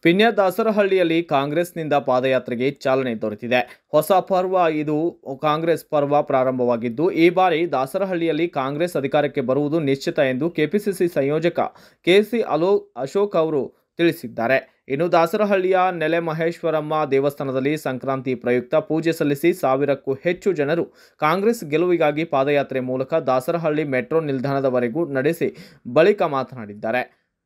ಪಿನ್ಯ ದಾಸರಹಳ್ಳಿಯಲ್ಲಿ ಕಾಂಗ್ರೆಸ್ನಿಂದ ಪಾದಯಾತ್ರೆಗೆ ಚಾಲನೆ ದೊರೆತಿದೆ ಹೊಸ ಪರ್ವ ಇದು ಕಾಂಗ್ರೆಸ್ ಪರ್ವ ಪ್ರಾರಂಭವಾಗಿದ್ದು ಈ ಬಾರಿ ದಾಸರಹಳ್ಳಿಯಲ್ಲಿ ಕಾಂಗ್ರೆಸ್ ಅಧಿಕಾರಕ್ಕೆ ಬರುವುದು ನಿಶ್ಚಿತ ಎಂದು ಕೆಪಿಸಿಸಿ ಸಂಯೋಜಕ ಕೆಸಿ ಅಲೋ ಅಶೋಕ್ ಅವರು ತಿಳಿಸಿದ್ದಾರೆ ಇನ್ನು ದಾಸರಹಳ್ಳಿಯ ನೆಲೆ ಮಹೇಶ್ವರಮ್ಮ ದೇವಸ್ಥಾನದಲ್ಲಿ ಸಂಕ್ರಾಂತಿ ಪ್ರಯುಕ್ತ ಪೂಜೆ ಸಲ್ಲಿಸಿ ಸಾವಿರಕ್ಕೂ ಹೆಚ್ಚು ಜನರು ಕಾಂಗ್ರೆಸ್ ಗೆಲುವಿಗಾಗಿ ಪಾದಯಾತ್ರೆ ಮೂಲಕ ದಾಸರಹಳ್ಳಿ ಮೆಟ್ರೋ ನಿಲ್ದಾಣದವರೆಗೂ ನಡೆಸಿ ಬಳಿಕ ಮಾತನಾಡಿದ್ದಾರೆ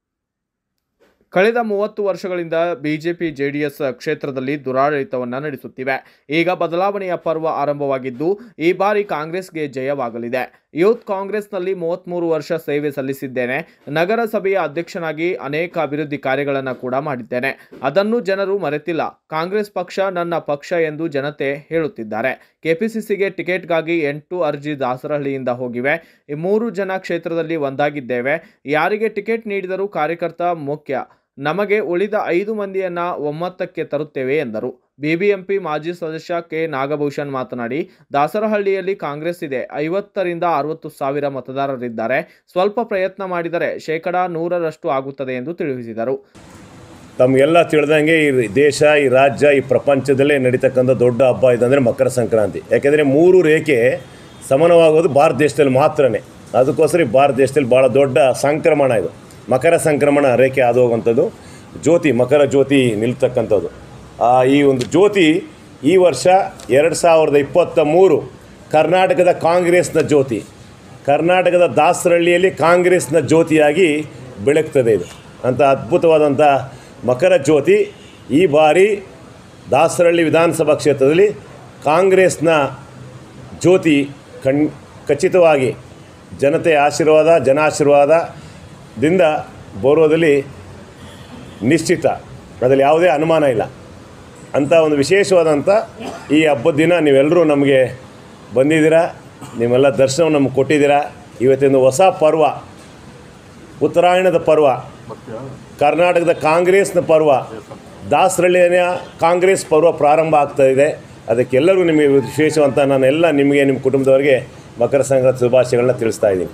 ಕಳೆದ ಮೂವತ್ತು ವರ್ಷಗಳಿಂದ ಬಿಜೆಪಿ ಜೆಡಿಎಸ್ ಕ್ಷೇತ್ರದಲ್ಲಿ ದುರಾಡಳಿತವನ್ನು ನಡೆಸುತ್ತಿವೆ ಈಗ ಬದಲಾವಣೆಯ ಪರ್ವ ಆರಂಭವಾಗಿದ್ದು ಈ ಬಾರಿ ಕಾಂಗ್ರೆಸ್ಗೆ ಜಯವಾಗಲಿದೆ ಯೂತ್ ಕಾಂಗ್ರೆಸ್ನಲ್ಲಿ ಮೂವತ್ತ್ಮೂರು ವರ್ಷ ಸೇವೆ ಸಲ್ಲಿಸಿದ್ದೇನೆ ನಗರಸಭೆಯ ಅಧ್ಯಕ್ಷನಾಗಿ ಅನೇಕ ಅಭಿವೃದ್ಧಿ ಕಾರ್ಯಗಳನ್ನು ಕೂಡ ಮಾಡಿದ್ದೇನೆ ಅದನ್ನು ಜನರು ಮರೆತಿಲ್ಲ ಕಾಂಗ್ರೆಸ್ ಪಕ್ಷ ನನ್ನ ಪಕ್ಷ ಎಂದು ಜನತೆ ಹೇಳುತ್ತಿದ್ದಾರೆ ಕೆಪಿಸಿಸಿಗೆ ಟಿಕೆಟ್ಗಾಗಿ ಎಂಟು ಅರ್ಜಿ ದಾಸರಹಳ್ಳಿಯಿಂದ ಹೋಗಿವೆ ಈ ಮೂರು ಜನ ಕ್ಷೇತ್ರದಲ್ಲಿ ಒಂದಾಗಿದ್ದೇವೆ ಯಾರಿಗೆ ಟಿಕೆಟ್ ನೀಡಿದರೂ ಕಾರ್ಯಕರ್ತ ಮುಖ್ಯ ನಮಗೆ ಉಳಿದ ಐದು ಮಂದಿಯನ್ನ ಒಮ್ಮತಕ್ಕೆ ತರುತ್ತೇವೆ ಎಂದರು ಬಿಬಿಎಂಪಿ ಮಾಜಿ ಸದಸ್ಯ ಕೆ ನಾಗಭೂಷಣ್ ಮಾತನಾಡಿ ದಾಸರಹಳ್ಳಿಯಲ್ಲಿ ಕಾಂಗ್ರೆಸ್ ಇದೆ ಐವತ್ತರಿಂದ ಅರವತ್ತು ಸಾವಿರ ಮತದಾರರಿದ್ದಾರೆ ಸ್ವಲ್ಪ ಪ್ರಯತ್ನ ಮಾಡಿದರೆ ಶೇಕಡ ನೂರರಷ್ಟು ಆಗುತ್ತದೆ ಎಂದು ತಿಳಿಸಿದರು ತಮಗೆಲ್ಲ ತಿಳಿದಂಗೆ ಈ ದೇಶ ಈ ರಾಜ್ಯ ಈ ಪ್ರಪಂಚದಲ್ಲೇ ನಡೀತಕ್ಕಂಥ ದೊಡ್ಡ ಹಬ್ಬ ಇದಂದರೆ ಮಕರ ಸಂಕ್ರಾಂತಿ ಯಾಕೆಂದರೆ ಮೂರು ರೇಖೆ ಸಮಾನವಾಗೋದು ಭಾರತ ದೇಶದಲ್ಲಿ ಮಾತ್ರನೇ ಅದಕ್ಕೋಸ್ಕರ ಈ ಭಾರತ ದೇಶದಲ್ಲಿ ಭಾಳ ದೊಡ್ಡ ಸಂಕ್ರಮಣ ಇದು ಮಕರ ಸಂಕ್ರಮಣ ರೇಖೆ ಆದು ಹೋಗುವಂಥದ್ದು ಜ್ಯೋತಿ ಮಕರ ಜ್ಯೋತಿ ನಿಲ್ತಕ್ಕಂಥದ್ದು ಆ, ಈ ಒಂದು ಜ್ಯೋತಿ ಈ ವರ್ಷ ಎರಡು ಸಾವಿರದ ಇಪ್ಪತ್ತ ಮೂರು ಕರ್ನಾಟಕದ ಕಾಂಗ್ರೆಸ್ನ ಜ್ಯೋತಿ ಕರ್ನಾಟಕದ ದಾಸರಹಳ್ಳಿಯಲ್ಲಿ ಕಾಂಗ್ರೆಸ್ನ ಜ್ಯೋತಿಯಾಗಿ ಬೆಳಗ್ತದೆ ಇದು ಅಂತ ಅದ್ಭುತವಾದಂಥ ಮಕರ ಜ್ಯೋತಿ ಈ ಬಾರಿ ದಾಸರಹಳ್ಳಿ ವಿಧಾನಸಭಾ ಕ್ಷೇತ್ರದಲ್ಲಿ ಕಾಂಗ್ರೆಸ್ನ ಜ್ಯೋತಿ ಕಣ್ ಖಚಿತವಾಗಿ ಜನತೆಯ ಆಶೀರ್ವಾದ ಜನಾಶೀರ್ವಾದದಿಂದ ಬರೋದಲ್ಲಿ ನಿಶ್ಚಿತ ಅದರಲ್ಲಿ ಯಾವುದೇ ಅನುಮಾನ ಇಲ್ಲ ಅಂಥ ಒಂದು ವಿಶೇಷವಾದಂಥ ಈ ಹಬ್ಬದ ದಿನ ನೀವೆಲ್ಲರೂ ನಮಗೆ ಬಂದಿದ್ದೀರಾ ನೀವೆಲ್ಲ ದರ್ಶನ ನಮಗೆ ಕೊಟ್ಟಿದ್ದೀರಾ ಇವತ್ತಿನ ಹೊಸ ಪರ್ವ ಉತ್ತರಾಯಣದ ಪರ್ವ ಕರ್ನಾಟಕದ ಕಾಂಗ್ರೆಸ್ನ ಪರ್ವ ದಾಸರಳ್ಳಿಯ ಕಾಂಗ್ರೆಸ್ ಪರ್ವ ಪ್ರಾರಂಭ ಆಗ್ತಾ ಇದೆ ಅದಕ್ಕೆಲ್ಲರಿಗೂ ನಿಮಗೆ ವಿಶೇಷವಂತ ನಾನೆಲ್ಲ ನಿಮಗೆ ನಿಮ್ಮ ಕುಟುಂಬದವರಿಗೆ ಮಕರ ಸಂಕ್ರಾಂತಿ ಶುಭಾಶಯಗಳನ್ನ ತಿಳಿಸ್ತಾ ಇದ್ದೀನಿ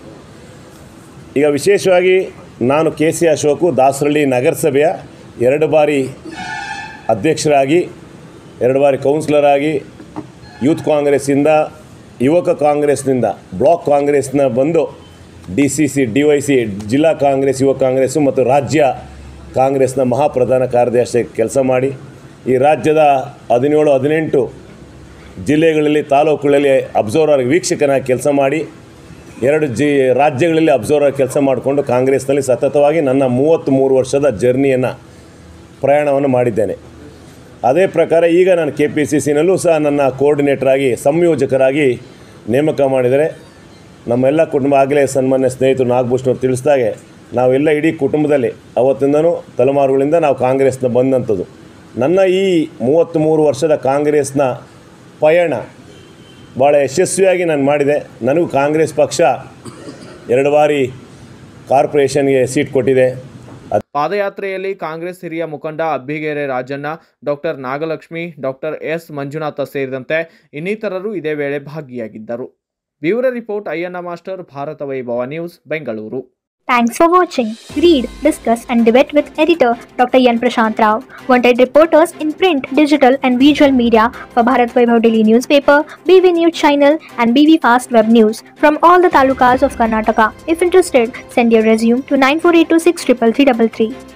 ಈಗ ವಿಶೇಷವಾಗಿ ನಾನು ಕೆ ಸಿ ಅಶೋಕು ದಾಸರಳ್ಳಿ ನಗರಸಭೆಯ ಎರಡು ಬಾರಿ ಅಧ್ಯಕ್ಷರಾಗಿ ಎರಡು ಬಾರಿ ಕೌನ್ಸಿಲರ್ ಆಗಿ ಯೂತ್ ಕಾಂಗ್ರೆಸ್ಸಿಂದ ಯುವಕ ಕಾಂಗ್ರೆಸ್ನಿಂದ ಬ್ಲಾಕ್ ಕಾಂಗ್ರೆಸ್ನ ಬಂದು D C C D Y C ಜಿಲ್ಲಾ ಕಾಂಗ್ರೆಸ್ ಯುವ ಕಾಂಗ್ರೆಸ್ಸು ಮತ್ತು ರಾಜ್ಯ ಕಾಂಗ್ರೆಸ್ನ ಮಹಾಪ್ರಧಾನ ಕಾರ್ಯದರ್ಶಿ ಕೆಲಸ ಮಾಡಿ ಈ ರಾಜ್ಯದ ಹದಿನೇಳು ಹದಿನೆಂಟು ಜಿಲ್ಲೆಗಳಲ್ಲಿ ತಾಲೂಕುಗಳಲ್ಲಿ ಅಬ್ಸರ್ವರ್ ವೀಕ್ಷಕನಾಗಿ ಕೆಲಸ ಮಾಡಿ ಎರಡು ಜಿ ರಾಜ್ಯಗಳಲ್ಲಿ ಅಬ್ಸರ್ವರ್ ಕೆಲಸ ಮಾಡಿಕೊಂಡು ಕಾಂಗ್ರೆಸ್ನಲ್ಲಿ ಸತತವಾಗಿ ನನ್ನ ಮೂವತ್ತ್ಮೂರು ವರ್ಷದ ಜರ್ನಿಯನ್ನು ಪ್ರಯಾಣವನ್ನು ಮಾಡಿದ್ದೇನೆ ಅದೇ ಪ್ರಕಾರ ಈಗ ನಾನು ಕೆ ಪಿ ಸಿ ಸಿನಲ್ಲೂ ಸಹ ನನ್ನ ಕೋರ್ಡಿನೇಟರ್ ಆಗಿ ಸಂಯೋಜಕರಾಗಿ ನೇಮಕ ಮಾಡಿದರೆ ನಮ್ಮೆಲ್ಲ ಕುಟುಂಬ ಆಗಲೇ ಸನ್ಮಾನ್ಯ ಸ್ನೇಹಿತರು ನಾಗಭೂಷಣವ್ರು ತಿಳಿಸಿದಾಗೆ ನಾವೆಲ್ಲ ಇಡೀ ಕುಟುಂಬದಲ್ಲಿ ಅವತ್ತಿಂದನೂ ತಲೆಮಾರುಗಳಿಂದ ನಾವು ಕಾಂಗ್ರೆಸ್ನ ಬಂದಂಥದ್ದು ನನ್ನ ಈ ಮೂವತ್ತ್ಮೂರು ವರ್ಷದ ಕಾಂಗ್ರೆಸ್ನ ಪಯಣ ಭಾಳ ಯಶಸ್ವಿಯಾಗಿ ನಾನು ಮಾಡಿದೆ ನನಗೂ ಕಾಂಗ್ರೆಸ್ ಪಕ್ಷ ಎರಡು ಬಾರಿ ಕಾರ್ಪೊರೇಷನ್ಗೆ ಸೀಟ್ ಕೊಟ್ಟಿದೆ ಪಾದಯಾತ್ರೆಯಲ್ಲಿ ಕಾಂಗ್ರೆಸ್ ಹಿರಿಯ ಮುಖಂಡ Abbigere Rajanna doctor Nagalakshmi doctor S Manjunatha ಸೇರಿದಂತೆ ಇನ್ನಿತರರು ಇದೇ ವೇಳೆ ಭಾಗಿಯಾಗಿದ್ದರು bureau report Ayyanna master Bharata Vaibhava news Bengaluru Thanks for watching. Read, discuss, and debate with editor Dr. Yan Prashant Rao. Wanted reporters in print, digital, and visual media for Bharat Vaibhav Daily newspaper, BV News channel, and BV Fast Web News from all the talukas of Karnataka. If interested, send your resume to 9482633333.